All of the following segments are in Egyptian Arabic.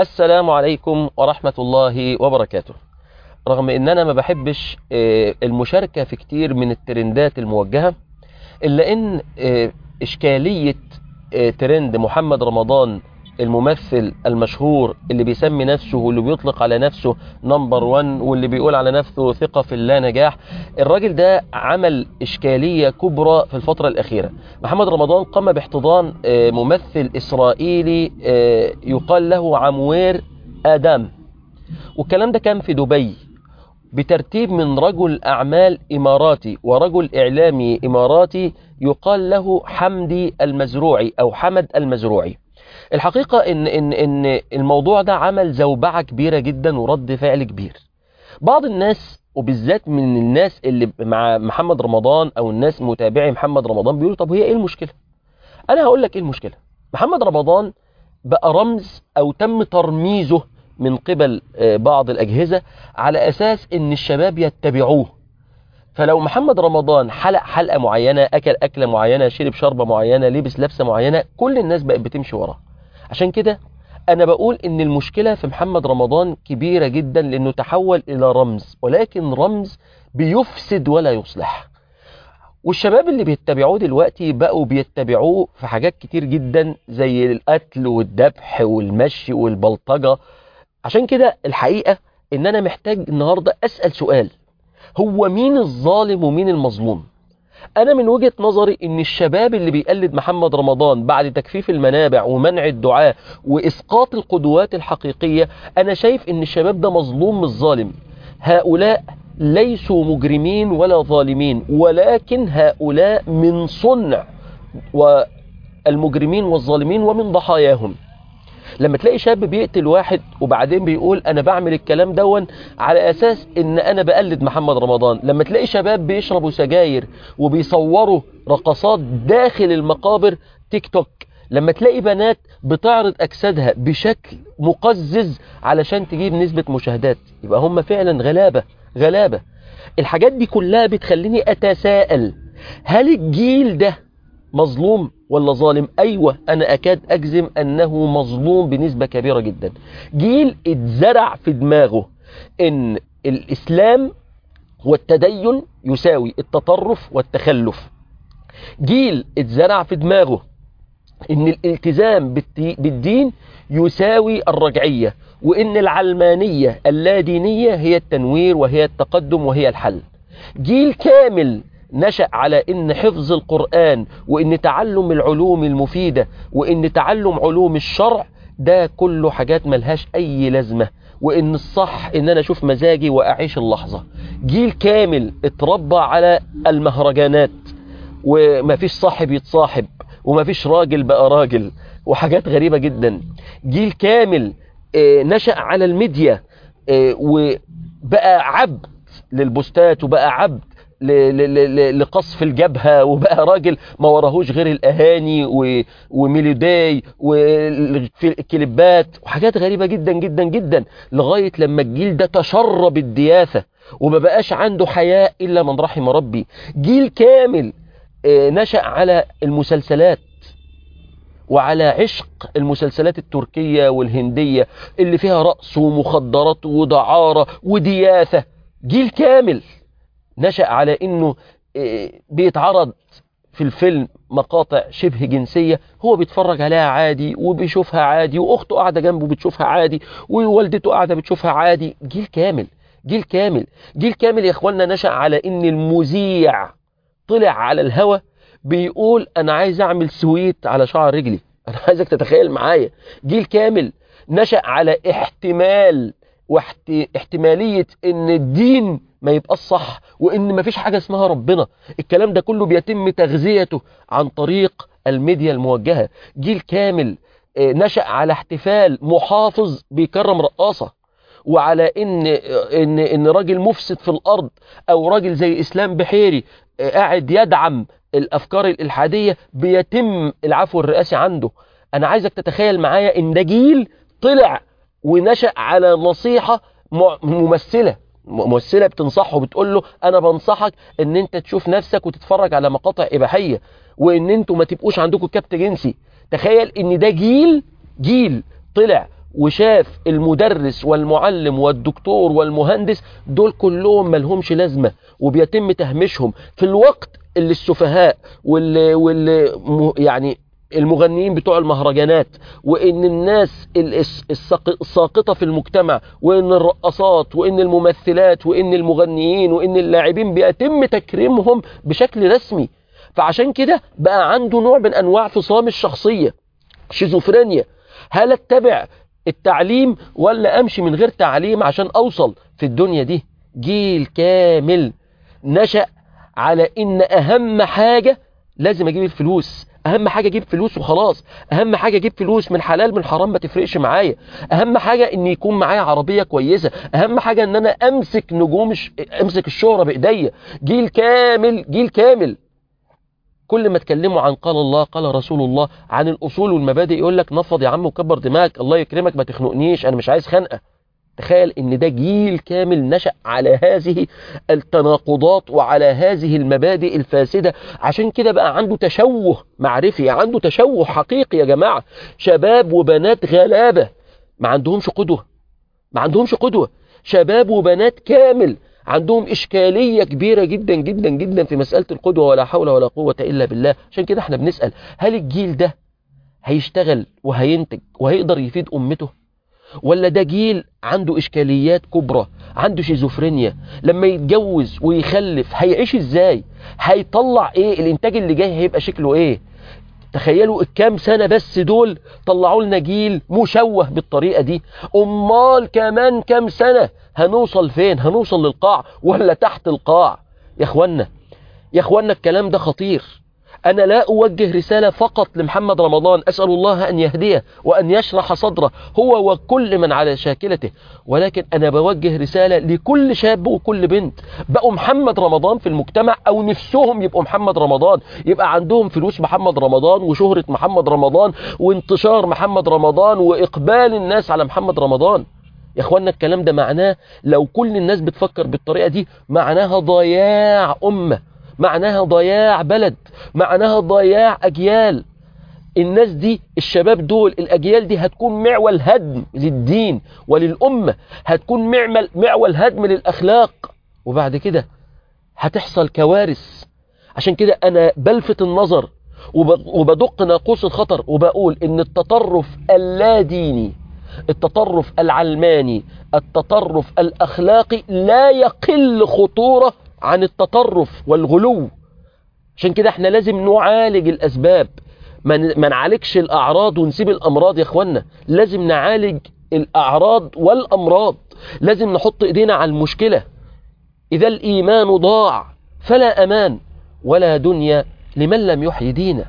السلام عليكم ورحمة الله وبركاته رغم ان انا ما بحبش آه، المشاركة في كتير من الترندات الموجهة الا ان آه، اشكالية آه، ترند محمد رمضان الممثل المشهور اللي بيسمي نفسه واللي بيطلق على نفسه نمبر وان واللي بيقول على نفسه ثقة في اللا نجاح الراجل ده عمل إشكالية كبرى في الفترة الأخيرة محمد رمضان قام باحتضان آه، ممثل إسرائيلي آه، يقال له عموير آدم والكلام ده كان في دبي بترتيب من رجل أعمال إماراتي ورجل إعلامي إماراتي يقال له حمدي المزروعي أو حمد المزروعي الحقيقة إن, إن, إن الموضوع ده عمل زوبعة كبيرة جدا ورد فعل كبير بعض الناس وبالذات من الناس اللي مع محمد رمضان أو الناس متابعي محمد رمضان بيقولوا طب هي إيه المشكلة أنا هقول لك إيه المشكلة محمد رمضان بقى رمز أو تم ترميزه من قبل آه، بعض الأجهزة على أساس إن الشباب يتبعوه فلو محمد رمضان حلق حلقة معينة أكل أكلة معينة شرب شربة معينة لبس لبسة معينة كل الناس بقت بتمشي وراه عشان كده أنا بقول إن المشكلة في محمد رمضان كبيرة جدا لأنه تحول إلى رمز ولكن رمز بيفسد ولا يصلح والشباب اللي بيتبعوه دلوقتي بقوا بيتبعوه في حاجات كتير جدا زي القتل والذبح والمشي والبلطجة عشان كده الحقيقة ان انا محتاج النهاردة اسأل سؤال هو مين الظالم ومين المظلوم انا من وجهة نظري ان الشباب اللي بيقلد محمد رمضان بعد تكفيف المنابع ومنع الدعاء واسقاط القدوات الحقيقية انا شايف ان الشباب ده مظلوم مش ظالم هؤلاء ليسوا مجرمين ولا ظالمين ولكن هؤلاء من صنع والمجرمين والظالمين ومن ضحاياهم لما تلاقي شاب بيقتل واحد وبعدين بيقول انا بعمل الكلام دون على اساس ان انا بقلد محمد رمضان لما تلاقي شباب بيشربوا سجاير وبيصوروا رقصات داخل المقابر تيك توك لما تلاقي بنات بتعرض اجسادها بشكل مقزز علشان تجيب نسبة مشاهدات يبقى هم فعلا غلابة غلابة الحاجات دي كلها بتخليني اتساءل هل الجيل ده مظلوم ولا ظالم ايوه انا اكاد اجزم انه مظلوم بنسبة كبيرة جدا جيل اتزرع في دماغه ان الاسلام والتدين يساوي التطرف والتخلف جيل اتزرع في دماغه ان الالتزام بالت- بالدين يساوي الرجعية وان العلمانية اللادينية هي التنوير وهي التقدم وهي الحل جيل كامل نشأ على ان حفظ القرآن وان تعلم العلوم المفيدة وان تعلم علوم الشرع ده كله حاجات ملهاش اي لازمة وان الصح ان انا اشوف مزاجي واعيش اللحظة جيل كامل اتربى على المهرجانات ومفيش صاحب يتصاحب ومفيش راجل بقى راجل وحاجات غريبة جدا جيل كامل آه، نشأ على الميديا آه، وبقى عبد للبوستات وبقى عبد ل- ل- ل- لقصف الجبهة وبقى راجل ما وراهوش غير الأهاني و- وميلوداي والكليبات وحاجات غريبة جدا جدا جدا لغاية لما الجيل ده تشرب الدياثة وما بقاش عنده حياء إلا من رحم ربي جيل كامل آه، نشأ على المسلسلات وعلى عشق المسلسلات التركية والهندية اللي فيها رقص ومخدرات ودعارة ودياثة جيل كامل نشأ على انه آه، بيتعرض في الفيلم مقاطع شبه جنسية هو بيتفرج عليها عادي وبيشوفها عادي واخته قاعدة جنبه بتشوفها عادي ووالدته قاعدة بتشوفها عادي جيل كامل جيل كامل جيل كامل يا اخوانا نشأ على ان المذيع طلع على الهوا بيقول انا عايز اعمل سويت على شعر رجلي انا عايزك تتخيل معايا جيل كامل نشأ على احتمال واحتمالية ان الدين ما يبقى الصح وان مفيش حاجة اسمها ربنا الكلام ده كله بيتم تغذيته عن طريق الميديا الموجهة جيل كامل آه، نشأ على احتفال محافظ بيكرم رقاصة وعلى ان ان ان راجل مفسد في الارض او راجل زي اسلام بحيري آه، قاعد يدعم الافكار الالحاديه بيتم العفو الرئاسي عنده انا عايزك تتخيل معايا ان ده جيل طلع ونشأ على نصيحه م- ممثله ممثله بتنصحه بتقول له انا بنصحك ان انت تشوف نفسك وتتفرج على مقاطع اباحيه وان انتوا ما تبقوش عندكم كبت جنسي تخيل ان ده جيل جيل طلع وشاف المدرس والمعلم والدكتور والمهندس دول كلهم ملهمش لازمة وبيتم تهميشهم في الوقت اللي السفهاء واللي, واللي يعني المغنيين بتوع المهرجانات وان الناس الساقطة في المجتمع وان الرقصات وان الممثلات وان المغنيين وان اللاعبين بيتم تكريمهم بشكل رسمي فعشان كده بقى عنده نوع من انواع فصام الشخصية شيزوفرينيا هل اتبع التعليم ولا امشي من غير تعليم عشان اوصل في الدنيا دي جيل كامل نشأ على ان اهم حاجة لازم اجيب الفلوس اهم حاجه اجيب فلوس وخلاص اهم حاجه اجيب فلوس من حلال من حرام ما تفرقش معايا اهم حاجه ان يكون معايا عربيه كويسه اهم حاجه ان انا امسك نجوم ش... امسك الشهره بايديا جيل كامل جيل كامل كل ما تكلموا عن قال الله قال رسول الله عن الاصول والمبادئ يقول لك نفض يا عم وكبر دماغك الله يكرمك ما تخنقنيش انا مش عايز خنقه تخيل ان ده جيل كامل نشأ على هذه التناقضات وعلى هذه المبادئ الفاسدة عشان كده بقى عنده تشوه معرفي عنده تشوه حقيقي يا جماعة شباب وبنات غلابة ما عندهمش قدوة ما عندهمش قدوة شباب وبنات كامل عندهم إشكالية كبيرة جدا جدا جدا في مسألة القدوة ولا حول ولا قوة إلا بالله عشان كده احنا بنسأل هل الجيل ده هيشتغل وهينتج وهيقدر يفيد أمته ولا ده جيل عنده إشكاليات كبرى عنده شيزوفرينيا لما يتجوز ويخلف هيعيش إزاي هيطلع إيه الإنتاج اللي جاي هيبقى شكله إيه تخيلوا الكام سنة بس دول طلعوا لنا جيل مشوه بالطريقة دي أمال كمان كام سنة هنوصل فين هنوصل للقاع ولا تحت القاع يا اخوانا يا اخوانا الكلام ده خطير أنا لا أوجه رسالة فقط لمحمد رمضان أسأل الله أن يهديه وأن يشرح صدره هو وكل من على شاكلته ولكن أنا بوجه رسالة لكل شاب وكل بنت بقوا محمد رمضان في المجتمع أو نفسهم يبقوا محمد رمضان يبقى عندهم فلوس محمد رمضان وشهرة محمد رمضان وانتشار محمد رمضان وإقبال الناس على محمد رمضان يا اخوانا الكلام ده معناه لو كل الناس بتفكر بالطريقة دي معناها ضياع أمة معناها ضياع بلد معناها ضياع أجيال الناس دي الشباب دول الأجيال دي هتكون معول هدم للدين وللأمة هتكون معمل معول هدم للأخلاق وبعد كده هتحصل كوارث عشان كده أنا بلفت النظر وبدق ناقوس الخطر وبقول إن التطرف اللا ديني التطرف العلماني التطرف الأخلاقي لا يقل خطورة عن التطرف والغلو عشان كده احنا لازم نعالج الأسباب ما نعالجش الأعراض ونسيب الأمراض يا اخوانا لازم نعالج الأعراض والأمراض لازم نحط إيدينا على المشكلة إذا الإيمان ضاع فلا أمان ولا دنيا لمن لم يحيي دينا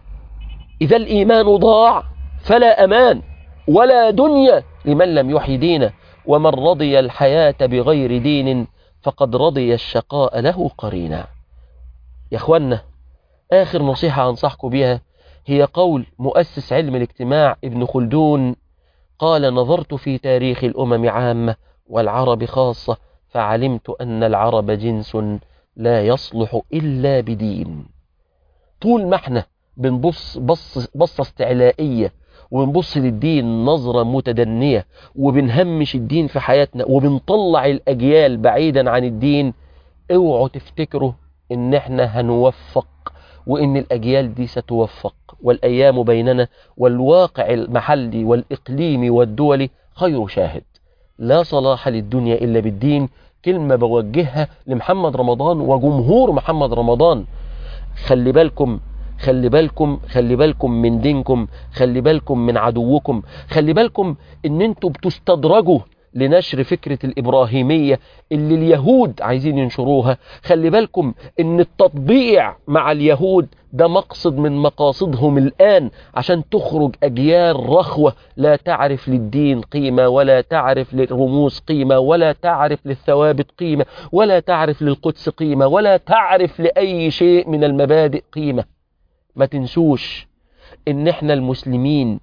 إذا الإيمان ضاع فلا أمان ولا دنيا لمن لم يحيي دينا ومن رضي الحياة بغير دين فقد رضي الشقاء له قرينا يا اخوانا آخر نصيحة أنصحكم بها هي قول مؤسس علم الاجتماع ابن خلدون قال نظرت في تاريخ الأمم عامة والعرب خاصة فعلمت أن العرب جنس لا يصلح إلا بدين طول ما احنا بنبص بص بصة استعلائية وبنبص للدين نظرة متدنية وبنهمش الدين في حياتنا وبنطلع الأجيال بعيدا عن الدين اوعوا تفتكروا ان احنا هنوفق وان الأجيال دي ستوفق والأيام بيننا والواقع المحلي والإقليمي والدولي خير شاهد لا صلاح للدنيا إلا بالدين كلمة بوجهها لمحمد رمضان وجمهور محمد رمضان خلي بالكم خلي بالكم خلي بالكم من دينكم خلي بالكم من عدوكم خلي بالكم ان انتوا بتستدرجوا لنشر فكرة الإبراهيمية اللي اليهود عايزين ينشروها خلي بالكم ان التطبيع مع اليهود ده مقصد من مقاصدهم الآن عشان تخرج أجيال رخوة لا تعرف للدين قيمة ولا تعرف للرموز قيمة ولا تعرف للثوابت قيمة ولا تعرف للقدس قيمة ولا تعرف لأي شيء من المبادئ قيمة ما تنسوش ان احنا المسلمين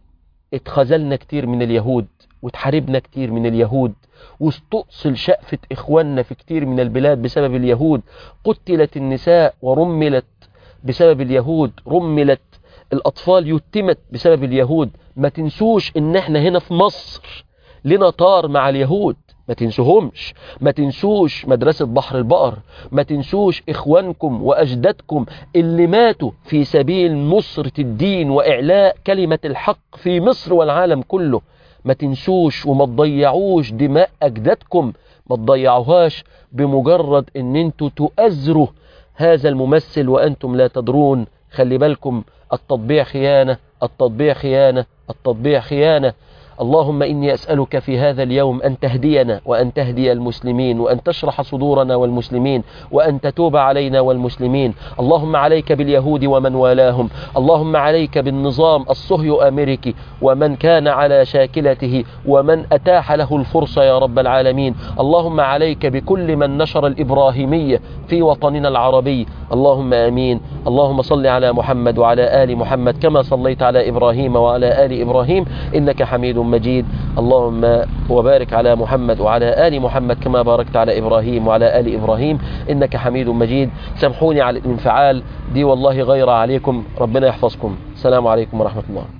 اتخذلنا كتير من اليهود واتحاربنا كتير من اليهود واستؤصل شأفة إخواننا في كتير من البلاد بسبب اليهود قتلت النساء ورملت بسبب اليهود رملت الأطفال يتمت بسبب اليهود ما تنسوش إن احنا هنا في مصر لنا طار مع اليهود ما تنسوهمش ما تنسوش مدرسة بحر البقر ما تنسوش إخوانكم وأجدادكم اللي ماتوا في سبيل نصرة الدين وإعلاء كلمة الحق في مصر والعالم كله ما تنسوش وما تضيعوش دماء أجدادكم ما تضيعوهاش بمجرد ان انتوا تؤزروا هذا الممثل وأنتم لا تدرون خلي بالكم التطبيع خيانة التطبيع خيانة التطبيع خيانة اللهم إني أسألك في هذا اليوم أن تهدينا وأن تهدي المسلمين وأن تشرح صدورنا والمسلمين وأن تتوب علينا والمسلمين اللهم عليك باليهود ومن والاهم اللهم عليك بالنظام الصهيو أمريكي ومن كان على شاكلته ومن أتاح له الفرصة يا رب العالمين اللهم عليك بكل من نشر الإبراهيمية في وطننا العربي اللهم آمين اللهم صل على محمد وعلى آل محمد كما صليت على إبراهيم وعلى آل إبراهيم إنك حميد مجيد اللهم وبارك على محمد وعلى آل محمد كما باركت على إبراهيم وعلى آل إبراهيم إنك حميد مجيد سامحوني على الانفعال دي والله غير عليكم ربنا يحفظكم السلام عليكم ورحمة الله